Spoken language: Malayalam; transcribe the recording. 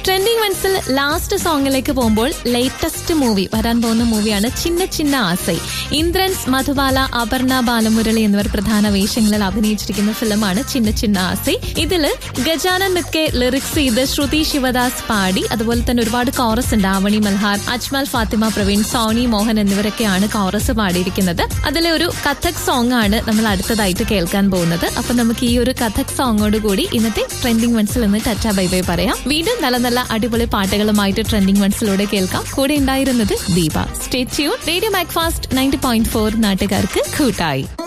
ട്രെൻഡിങ് വൺസിൽ ലാസ്റ്റ് സോങ്ങിലേക്ക് പോകുമ്പോൾ ലേറ്റസ്റ്റ് മൂവി വരാൻ പോകുന്ന മൂവിയാണ് ചിന്ന ചിന്ന ആസൈ ഇന്ദ്രൻസ് മധുബാല അപർണ ബാലമുരളി എന്നിവർ പ്രധാന വേഷങ്ങളിൽ അഭിനയിച്ചിരിക്കുന്ന ഫിലിമാണ് ചിന്ന ചിന്ന ആസൈ ഇതില് ഗജാനൻ മിത്കെ ലിറിക്സ് ചെയ്ത് ശ്രുതി ശിവദാസ് പാടി അതുപോലെ തന്നെ ഒരുപാട് കോറസ് ഉണ്ട് ആവണി മൽഹാർ അജ്മൽ ഫാത്തിമ പ്രവീൺ സോണി മോഹൻ എന്നിവരൊക്കെയാണ് കോറസ് പാടിയിരിക്കുന്നത് അതിലെ ഒരു കഥക് സോങ് ആണ് നമ്മൾ അടുത്തതായിട്ട് കേൾക്കാൻ പോകുന്നത് അപ്പൊ നമുക്ക് ഈ ഒരു കഥക് സോങ്ങോട് കൂടി ഇന്നത്തെ ട്രെൻഡിങ് വൺസിൽ നിന്ന് ടറ്റ ബൈ ബൈ പറയാം വീണ്ടും നല്ല നല്ല അടിപൊളി പാട്ടുകളുമായിട്ട് ട്രെൻഡിങ് വൺസിലൂടെ കേൾക്കാം കൂടെ ഉണ്ടായിരുന്നത് Deepa stay tune radio Macfast ninety point four നാട്ടുകാർക്ക് കൂട്ടായി